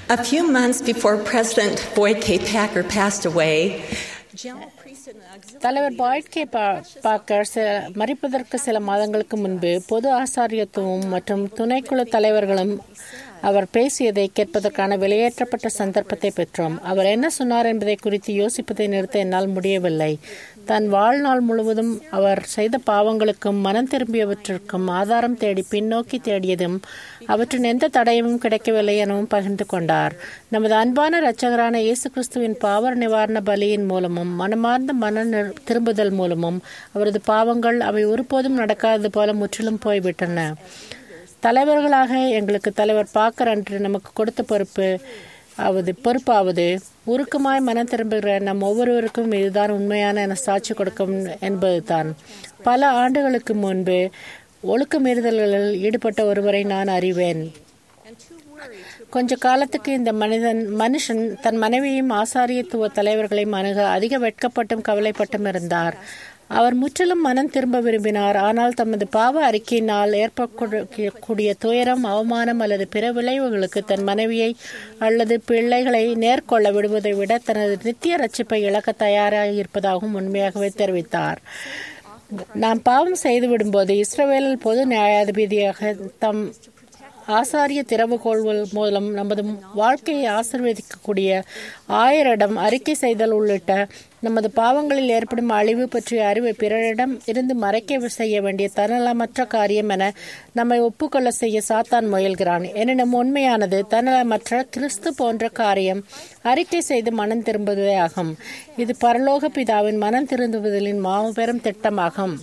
A few months before President Boyd K. Packer passed away, general priest and auxiliary தலைவர் பாய்ட் K பா- பாக்கர் சில மறிப்பதற்கு சில மாதங்களுக்கு முன்பு பொது ஆசாரியத்துவம் மற்றும் துணைக்குழு தலைவர்களும் அவர் பேசியதை கேட்பதற்கான வெளியேற்றப்பட்ட சந்தர்ப்பத்தை பெற்றோம் அவர் என்ன சொன்னார் என்பதை குறித்து யோசிப்பதை நிறுத்த என்னால் முடியவில்லை தன் வாழ்நாள் முழுவதும் அவர் செய்த பாவங்களுக்கும் மனம் திரும்பியவற்றிற்கும் ஆதாரம் தேடி பின்னோக்கி தேடியதும் அவற்றின் எந்த தடயமும் கிடைக்கவில்லை எனவும் பகிர்ந்து கொண்டார் நமது அன்பான இரட்சகரான இயேசு கிறிஸ்துவின் பாவ நிவாரண பலியின் மூலமும் மனமார்ந்த மன நிர்- திரும்புதல் மூலமும் அவரது பாவங்கள் அவை ஒருபோதும் நடக்காதது போல முற்றிலும் போய்விட்டன தலைவர்களாக எங்களுக்கு தலைவர் பாக்கர் அன்று நமக்கு கொடுத்த பொறுப்பு ஆவது பொறுப்பாவது உருக்கமாய் மனம் திரும்புகிற நம் ஒவ்வொருவருக்கும் இதுதான் உண்மையான என சாட்சி கொடுக்கும் என்பதுதான் பல ஆண்டுகளுக்கு முன்பு ஒழுக்க மீறுதல்களில் ஈடுபட்ட ஒருவரை நான் அறிவேன் கொஞ்ச காலத்துக்கு இந்த மனிதன் மனுஷன் தன் மனைவியும் ஆசாரியத்துவ தலைவர்களையும் அணுக அதிக வெட்கப்பட்டும் கவலைப்பட்டும் இருந்தார் அவர் முற்றிலும் மனம் திரும்ப விரும்பினார் ஆனால் தமது பாவ அறிக்கையினால் ஏற்படக்கூடிய துயரம் அவமானம் அல்லது பிற விளைவுகளுக்கு தன் மனைவியை அல்லது பிள்ளைகளை நேர்கொள்ள விடுவதை விட தனது நித்திய ரட்சிப்பை இழக்க தயாராக இருப்பதாகவும் உண்மையாகவே தெரிவித்தார் நாம் பாவம் செய்து விடும்போது இஸ்ரவேலில் பொது நியாயாதிபதியாக தம் ஆசாரிய திறவுகோள்கள் மூலம் நமது வாழ்க்கையை ஆசீர்வதிக்கக்கூடிய ஆயரிடம் அறிக்கை செய்தல் உள்ளிட்ட நமது பாவங்களில் ஏற்படும் அழிவு பற்றிய அறிவை பிறரிடம் இருந்து மறைக்க செய்ய வேண்டிய தன்னலமற்ற காரியம் என நம்மை ஒப்புக்கொள்ள செய்ய சாத்தான் முயல்கிறான் எனினும் உண்மையானது தன்னலமற்ற கிறிஸ்து போன்ற காரியம் அறிக்கை செய்து மனம் திரும்புவதே ஆகும் இது பரலோக பிதாவின் மனம் திரும்புதலின் மாபெரும் திட்டமாகும்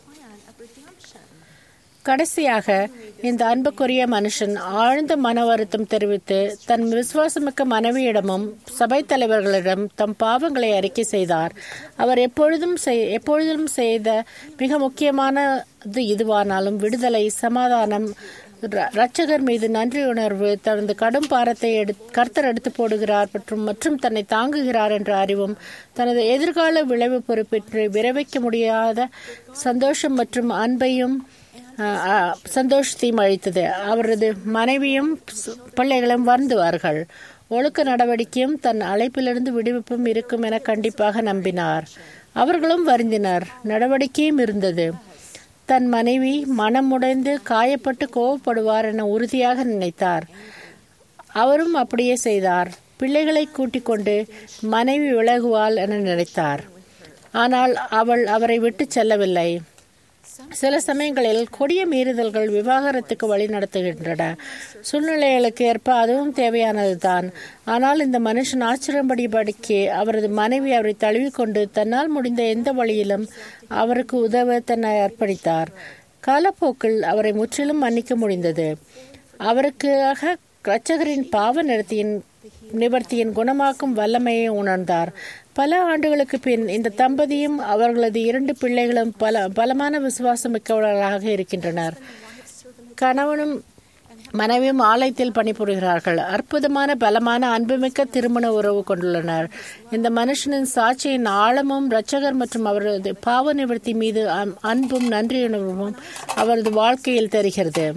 கடைசியாக இந்த அன்புக்குரிய மனுஷன் ஆழ்ந்த மன வருத்தம் தெரிவித்து தன் விசுவாசமிக்க மனைவியிடமும் சபை தலைவர்களிடம் தம் பாவங்களை அறிக்கை செய்தார் அவர் எப்பொழுதும் செய்- எப்பொழுதும் செய்த மிக முக்கியமானது இதுவானாலும் விடுதலை சமாதானம் ர- இரட்சகர் மீது நன்றி உணர்வு தனது கடும் பாரத்தை எடு கர்த்தர் எடுத்து போடுகிறார் மற்றும் மற்றும் தன்னை தாங்குகிறார் என்ற அறிவும் தனது எதிர்கால விளைவு பொறுப்பேற்று விரைவிக்க முடியாத சந்தோஷம் மற்றும் அன்பையும் ஆஹ், ஆஹ், சந்தோஷத்தையும் அளித்தது அவரது மனைவியும் சு- பிள்ளைகளும் வருந்துவார்கள் ஒழுக்க நடவடிக்கையும் தன் அழைப்பிலிருந்து விடுவிப்பும் இருக்கும் என கண்டிப்பாக நம்பினார் அவர்களும் வருந்தினர் நடவடிக்கையும் இருந்தது தன் மனைவி மனமுடைந்து காயப்பட்டு கோவப்படுவார் என உறுதியாக நினைத்தார் அவரும் அப்படியே செய்தார் பிள்ளைகளை கூட்டிக் கொண்டு மனைவி விலகுவாள் என நினைத்தார் ஆனால் அவள் அவரை விட்டு செல்லவில்லை சில சமயங்களில் கொடிய மீறுதல்கள் விவாகரத்துக்கு வழி நடத்துகின்றன சூழ்நிலைகளுக்கு ஏற்ப அதுவும் தேவையானதுதான் ஆனால் இந்த மனுஷன் ஆச்சரியப்படிபடிக்கு அவரது மனைவி அவரை தழுவிக்கொண்டு தன்னால் முடிந்த எந்த வழியிலும் அவருக்கு உதவ தன்னை அர்ப்பணித்தார் காலப்போக்கில் அவரை முற்றிலும் மன்னிக்க முடிந்தது அவருக்காக இரட்சகரின் பாவ நிறுத்தியின் நிவர்த்தியின் குணமாக்கும் வல்லமையை உணர்ந்தார் பல ஆண்டுகளுக்கு பின் இந்த தம்பதியும் அவர்களது இரண்டு பிள்ளைகளும் பல பலமான விசுவாசமிக்கவர்களாக இருக்கின்றனர் கணவனும் மனைவியும் ஆலயத்தில் பணிபுரிகிறார்கள் அற்புதமான பலமான அன்புமிக்க திருமண உறவு கொண்டுள்ளனர் இந்த மனுஷனின் சாட்சியின் ஆழமும் இரட்சகர் மற்றும் அவரது பாவ நிவர்த்தி மீது அன்- அன்பும் நன்றியுணர்வும் அவரது வாழ்க்கையில் தெரிகிறது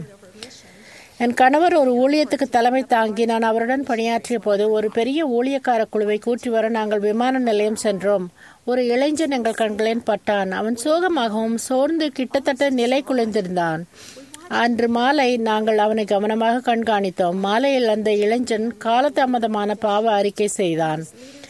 என் கணவர் ஒரு ஊழியத்துக்கு தலைமை தாங்கி நான் அவருடன் பணியாற்றிய போது ஒரு பெரிய ஊழியக்கார குழுவை கூட்டி வர நாங்கள் விமான நிலையம் சென்றோம் ஒரு இளைஞன் எங்கள் கண்களில் பட்டான் அவன் சோகமாகவும் சோர்ந்து கிட்டத்தட்ட நிலை குலைந்திருந்தான் அன்று மாலை நாங்கள் அவனை கவனமாக கண்காணித்தோம் மாலையில் அந்த இளைஞன் காலதாமதமான பாவ அறிக்கை செய்தான்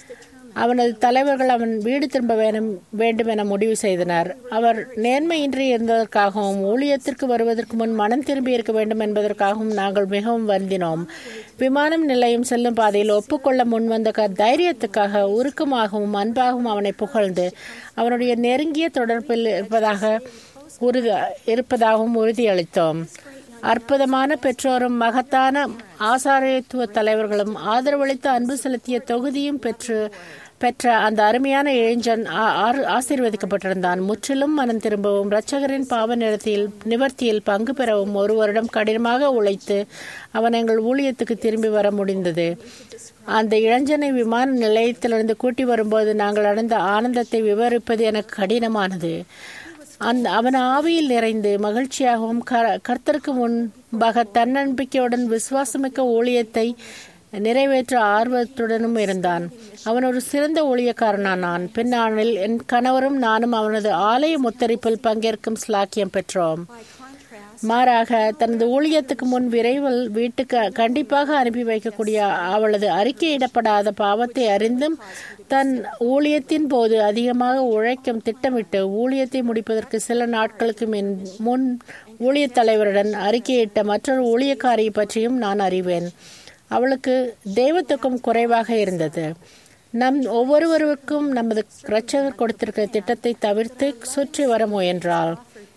அவனது தலைவர்கள் அவன் வீடு திரும்ப வேணும் வேண்டும் என முடிவு செய்தனர் அவர் நேர்மையின்றி இருந்ததற்காகவும் ஊழியத்திற்கு வருவதற்கு முன் மனம் திரும்பி இருக்க வேண்டும் என்பதற்காகவும் நாங்கள் மிகவும் வருந்தினோம் விமானம் நிலையம் செல்லும் பாதையில் ஒப்புக்கொள்ள முன்வந்த க- தைரியத்துக்காக உருக்கமாகவும் அன்பாகவும் அவனை புகழ்ந்து அவனுடைய நெருங்கிய தொடர்பில் இருப்பதாக உறுதி இருப்பதாகவும் உறுதியளித்தோம் அற்புதமான பெற்றோரும் மகத்தான ஆசாரியத்துவ தலைவர்களும் ஆதரவளித்த அன்பு செலுத்திய தொகுதியும் பெற்று பெற்ற அந்த அருமையான இளைஞன் ஆ- ஆர்- ஆசீர்வதிக்கப்பட்டிருந்தான் முற்றிலும் மனம் திரும்பவும் இரட்சகரின் பாவ நிறத்தில் நிவர்த்தியில் பங்கு பெறவும் ஒரு வருடம் கடினமாக உழைத்து அவன் எங்கள் ஊழியத்துக்கு திரும்பி வர முடிந்தது அந்த இளைஞனை விமான நிலையத்திலிருந்து கூட்டி வரும்போது நாங்கள் அடைந்த ஆனந்தத்தை விவரிப்பது எனக்கு கடினமானது அந்த அவன் ஆவியில் நிறைந்து மகிழ்ச்சியாகவும் க- கர்த்தருக்கு முன்பாக தன்னம்பிக்கையுடன் விசுவாசமிக்க ஊழியத்தை நிறைவேற்ற ஆர்வத்துடனும் இருந்தான் அவன் ஒரு சிறந்த ஊழியக்காரனானான் பின்னாளில் என் கணவரும் நானும் அவனது ஆலய முத்தரிப்பில் பங்கேற்கும் ஸ்லாக்கியம் பெற்றோம் மாறாக தனது ஊழியத்துக்கு முன் விரைவில் வீட்டுக்கு கண்டிப்பாக அனுப்பி வைக்கக்கூடிய அவளது அறிக்கையிடப்படாத பாவத்தை அறிந்தும் தன் ஊழியத்தின் போது அதிகமாக உழைக்கும் திட்டமிட்டு ஊழியத்தை முடிப்பதற்கு சில நாட்களுக்கு முன் ஊழியத் தலைவருடன் அறிக்கையிட்ட மற்றொரு ஊழியக்காரியை பற்றியும் நான் அறிவேன் அவளுக்கு தெய்வத்துக்கும் குறைவாக இருந்தது நம் ஒவ்வொருவருக்கும் நமது இரட்சகர் கொடுத்திருக்கிற திட்டத்தை தவிர்த்து சுற்றி வர முயன்றாள்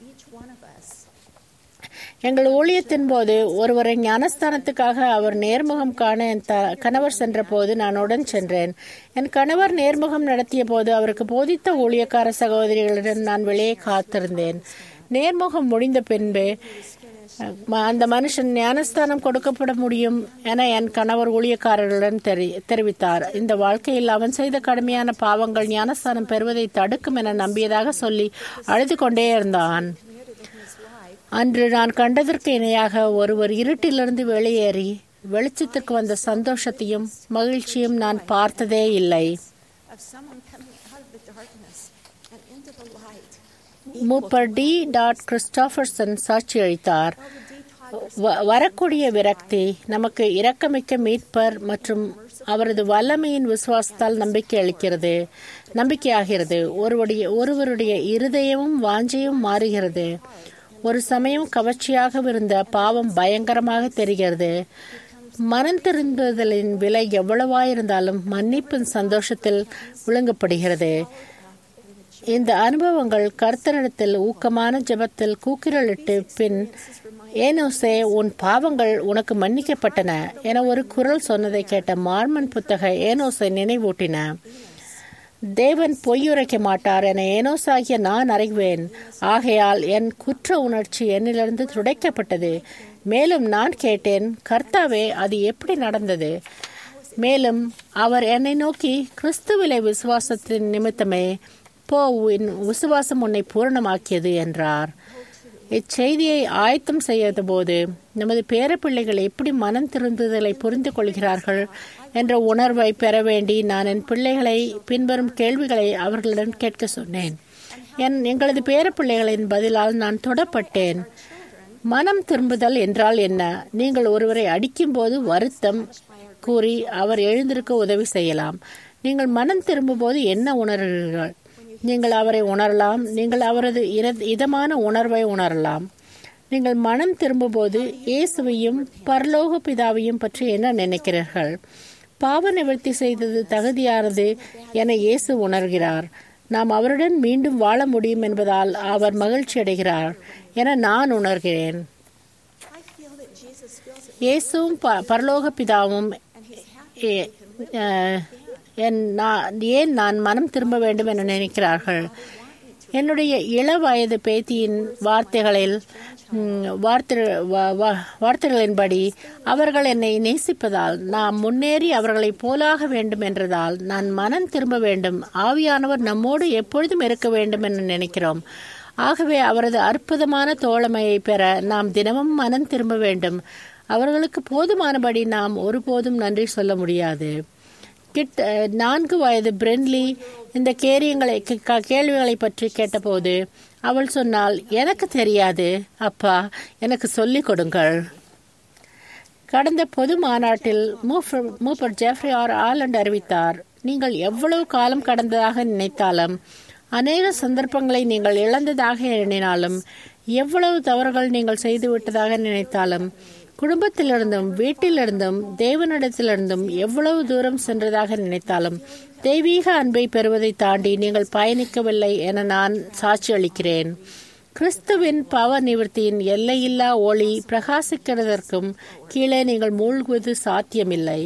எங்கள் ஊழியத்தின் போது ஒருவரை ஞானஸ்தானத்துக்காக அவர் நேர்முகம் காண என் த கணவர் சென்றபோது நான் உடன் சென்றேன் என் கணவர் நேர்முகம் நடத்திய போது அவருக்கு போதித்த ஊழியக்கார சகோதரிகளுடன் நான் வெளியே காத்திருந்தேன் நேர்முகம் முடிந்த பின்பு அந்த மனுஷன் ஞானஸ்தானம் கொடுக்கப்பட முடியும் என என் கணவர் ஊழியக்காரர்களுடன் தெரி தெரிவித்தார் இந்த வாழ்க்கையில் அவன் செய்த கடுமையான பாவங்கள் ஞானஸ்தானம் பெறுவதை தடுக்கும் என நம்பியதாக சொல்லி அழுது கொண்டே இருந்தான் அன்று நான் கண்டதற்கு இணையாக ஒருவர் இருட்டிலிருந்து வெளியேறி வெளிச்சத்திற்கு வந்த சந்தோஷத்தையும் மகிழ்ச்சியும் நான் பார்த்ததே இல்லை மூப்பர் டி டாட் கிறிஸ்டாபர்சன் சாட்சி அளித்தார் வரக்கூடிய விரக்தி நமக்கு இரக்கமிக்க மீட்பர் மற்றும் அவரது வல்லமையின் விசுவாசத்தால் நம்பிக்கை அளிக்கிறது நம்பிக்கையாகிறது ஒருவருடைய ஒருவருடைய இருதயமும் வாஞ்சையும் மாறுகிறது ஒரு சமயம் கவர்ச்சியாக இருந்த பாவம் பயங்கரமாக தெரிகிறது மனம் திரும்புதலின் விலை எவ்வளவாயிருந்தாலும் மன்னிப்பின் சந்தோஷத்தில் விழுங்கப்படுகிறது இந்த அனுபவங்கள் கர்த்தரிடத்தில் ஊக்கமான ஜபத்தில் கூக்கிரலிட்டு பின் ஏனோசே உன் பாவங்கள் உனக்கு மன்னிக்கப்பட்டன என ஒரு குரல் சொன்னதை கேட்ட மார்மன் புத்தக ஏனோசை நினைவூட்டின தேவன் பொய்யுரைக்க மாட்டார் என ஏனோசாகிய நான் அறிவேன் ஆகையால் என் குற்ற உணர்ச்சி என்னிலிருந்து துடைக்கப்பட்டது மேலும் நான் கேட்டேன் கர்த்தாவே அது எப்படி நடந்தது மேலும் அவர் என்னை நோக்கி கிறிஸ்துவிலை விசுவாசத்தின் நிமித்தமே போ உன் விசுவாசம் உன்னை பூரணமாக்கியது என்றார் இச்செய்தியை ஆயத்தம் செய்த போது நமது பேரப்பிள்ளைகள் எப்படி மனம் திருந்துதலை புரிந்து கொள்கிறார்கள் என்ற உணர்வை பெற வேண்டி நான் என் பிள்ளைகளை பின்வரும் கேள்விகளை அவர்களிடம் கேட்க சொன்னேன் என் எங்களது பேரப்பிள்ளைகளின் பதிலால் நான் தொடப்பட்டேன் மனம் திரும்புதல் என்றால் என்ன நீங்கள் ஒருவரை அடிக்கும்போது வருத்தம் கூறி அவர் எழுந்திருக்க உதவி செய்யலாம் நீங்கள் மனம் திரும்பும்போது என்ன உணர்கிறீர்கள் நீங்கள் அவரை உணரலாம் நீங்கள் அவரது இதமான உணர்வை உணரலாம் நீங்கள் மனம் திரும்பும்போது இயேசுவையும் பரலோக பிதாவையும் பற்றி என்ன நினைக்கிறீர்கள் பாவ நிவர்த்தி செய்தது தகுதியானது என இயேசு உணர்கிறார் நாம் அவருடன் மீண்டும் வாழ முடியும் என்பதால் அவர் மகிழ்ச்சி அடைகிறார் என நான் உணர்கிறேன் இயேசுவும் பரலோக பிதாவும் ஏன் நான் மனம் திரும்ப வேண்டும் என நினைக்கிறார்கள் என்னுடைய இள வயது பேத்தியின் வார்த்தைகளில் வார்த்தைகளின்படி அவர்கள் என்னை நேசிப்பதால் நாம் முன்னேறி அவர்களை போலாக வேண்டும் என்றதால் நான் மனம் திரும்ப வேண்டும் ஆவியானவர் நம்மோடு எப்பொழுதும் இருக்க வேண்டும் என நினைக்கிறோம் ஆகவே அவரது அற்புதமான தோழமையை பெற நாம் தினமும் மனம் திரும்ப வேண்டும் அவர்களுக்கு போதுமானபடி நாம் ஒருபோதும் நன்றி சொல்ல முடியாது கிட்ட நான்கு வயது பிரென்லி இந்த கேரியங்களை கேள்விகளை பற்றி கேட்டபோது அவள் சொன்னால் எனக்கு தெரியாது அப்பா எனக்கு சொல்லிக் கொடுங்கள் கடந்த பொது மாநாட்டில் மூப்பர் ஜெஃப்ரி ஆர் ஆலண்ட் அறிவித்தார் நீங்கள் எவ்வளவு காலம் கடந்ததாக நினைத்தாலும் அநேக சந்தர்ப்பங்களை நீங்கள் இழந்ததாக எண்ணினாலும் எவ்வளவு தவறுகள் நீங்கள் செய்துவிட்டதாக நினைத்தாலும் குடும்பத்திலிருந்தும் வீட்டிலிருந்தும் தேவனிடத்திலிருந்தும் எவ்வளவு தூரம் சென்றதாக நினைத்தாலும் தெய்வீக அன்பை பெறுவதை தாண்டி நீங்கள் பயணிக்கவில்லை என நான் சாட்சி அளிக்கிறேன் கிறிஸ்துவின் பாவ நிவர்த்தியின் எல்லையில்லா ஒளி பிரகாசிக்கிறதற்கும் கீழே நீங்கள் மூழ்குவது சாத்தியமில்லை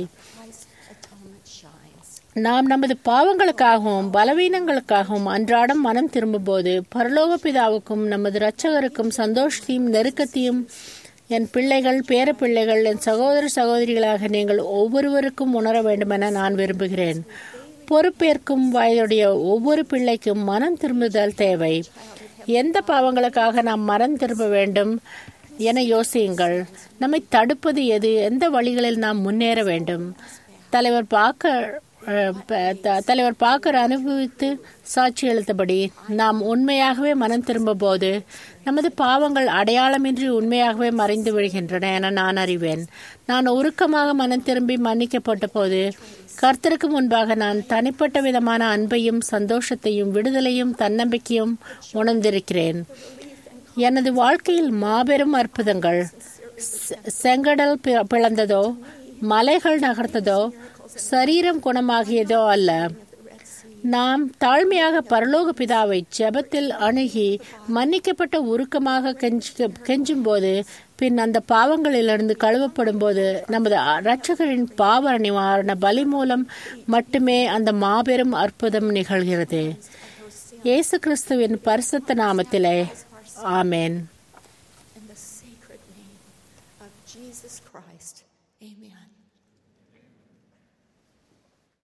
நாம் நமது பாவங்களுக்காகவும் பலவீனங்களுக்காகவும் அன்றாடம் மனம் திரும்பும்போது பரலோக பிதாவுக்கும் நமது இரட்சகருக்கும் சந்தோஷத்தையும் நெருக்கத்தையும் என் பிள்ளைகள் பேர பிள்ளைகள் என் சகோதர சகோதரிகளாக நீங்கள் ஒவ்வொருவருக்கும் உணர வேண்டுமென நான் விரும்புகிறேன் பொறுப்பேற்கும் வயதுடைய ஒவ்வொரு பிள்ளைக்கும் மனம் திரும்புதல் தேவை எந்த பாவங்களுக்காக நாம் மனம் திரும்ப வேண்டும் என யோசியுங்கள் நம்மை தடுப்பது எது எந்த வழிகளில் நாம் முன்னேற வேண்டும் தலைவர் பார்க்க தலைவர் பாக்கர் அனுபவித்து சாட்சி எழுத்தபடி நாம் உண்மையாகவே மனம் திரும்பும் போது நமது பாவங்கள் அடையாளமின்றி உண்மையாகவே மறைந்து விடுகின்றன என நான் அறிவேன் நான் உருக்கமாக மனம் திரும்பி மன்னிக்கப்பட்ட போது கர்த்தருக்கு முன்பாக நான் தனிப்பட்ட விதமான அன்பையும் சந்தோஷத்தையும் விடுதலையும் தன்னம்பிக்கையும் உணர்ந்திருக்கிறேன் எனது வாழ்க்கையில் மாபெரும் அற்புதங்கள் செங்கடல் பிளந்ததோ மலைகள் நகர்த்ததோ சரீரம் குணமாகியதோ அல்ல நாம் தாழ்மையாக பரலோக பிதாவை ஜெபத்தில் அணுகி மன்னிக்கப்பட்ட உருக்கமாக கெஞ்சு கெஞ்சும் போது பின் அந்த பாவங்களிலிருந்து கழுவப்படும் போது நமது இரட்சகரின் பாவ நிவாரண பலி மூலம் மட்டுமே அந்த மாபெரும் அற்புதம் நிகழ்கிறது இயேசு கிறிஸ்துவின் பரிசுத்த நாமத்திலே ஆமேன்